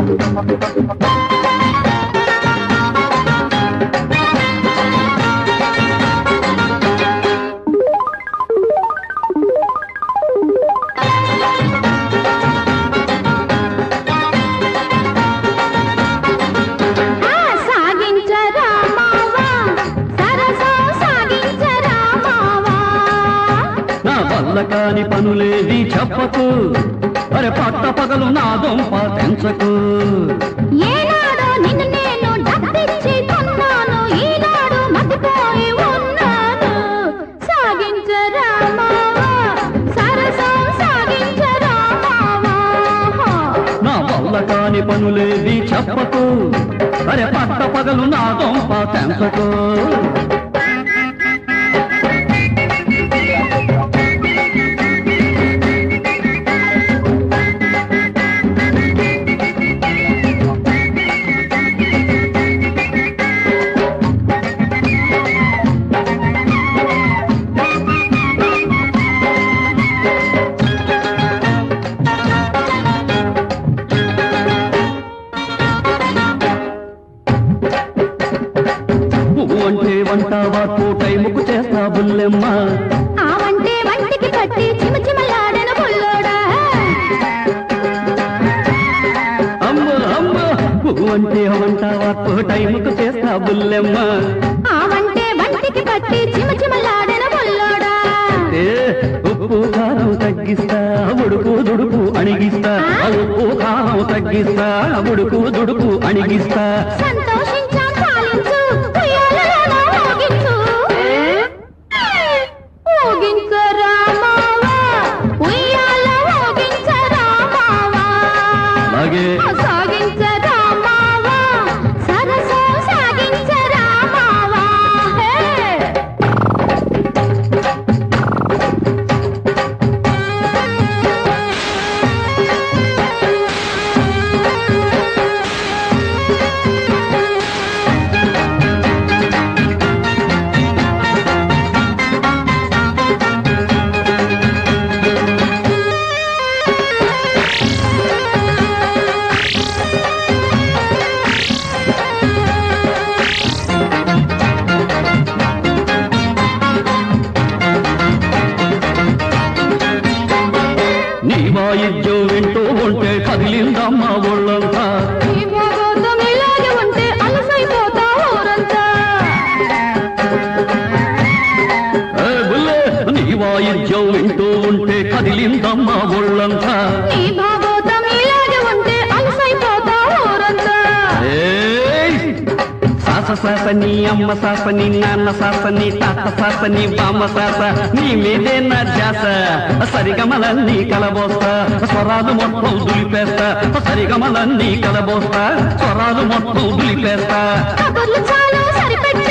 ఆ సాగించరా మావా సరసం సాగించరా మావా నా వల్ల కాని పనులేవి చెప్పకు అరే పట్ట పగలు నా దొంప తెంచకు ఏనాడో నిన్ను నేను డబ్బిచ్చి కొన్నాను ఈనాడు మతిపోయి ఉన్నాను సాగించరా మావా సరసం సాగించరా మావా నా వల్ల కాని పనులేవి చెప్పకు అరే పట్ట పగలు నా దొంప తెంచకు పువ్వు అంటే వంట వాకు టైముకు చేస్తా బుల్లెమ్మ ఆ వంటే వంటికి కట్టి చిమచిమలాడను పుల్లోడా అమ్మ అమ్మ పువ్వు అంటే వంట వాకు టైముకు చేస్తా బుల్లెమ్మ ఆ వంటే వంటికి కట్టి చిమచిమలాడను పుల్లోడా ఏ ఉప్పు కారం తగ్గిస్తా ఉడుకు దుడుకు అణిగిస్తా ఉప్పు కారం తగ్గిస్తా ఉడుకు దుడుకు అణిగిస్తా సంతోషించా చాలించు ఉయ్యాలలో ఊగించు ఊగించరా మావా ఉయ్యాల ఊగించరా మావా అలాగే సాగించరా మావా సరసం సాగించరా మావా హే నీ వాయిద్యం వింటూ ఉంటే కదిలిందమ్మా ఒళ్ళంతా ఈ భాగవతం ఇలాగే ఉంటే అలసైపోతా ఊరంతా ఏ బుల్లే, నీ వాయిద్యం వింటూ ఉంటే కదిలిందమ్మా ఒళ్ళంతా ఈ భాగవతం ఇలాగే ఉంటే అలసైపోతా ఊరంతా ఏయ్! సాస సాస నీ అమ్మ సాస నీ నాన్న సాస నీ తాత సాస నీ బామ్మ సాస నీ మీదే నా ధ్యాస సరిగమలన్నీ కలబోస్తా స్వరాలు మొత్తం దులిపేస్తా సరిగమలన్నీ కలబోస్తా స్వరాలు మొత్తం దులిపేస్తా కబుర్లు చాలు సరిపెట్టు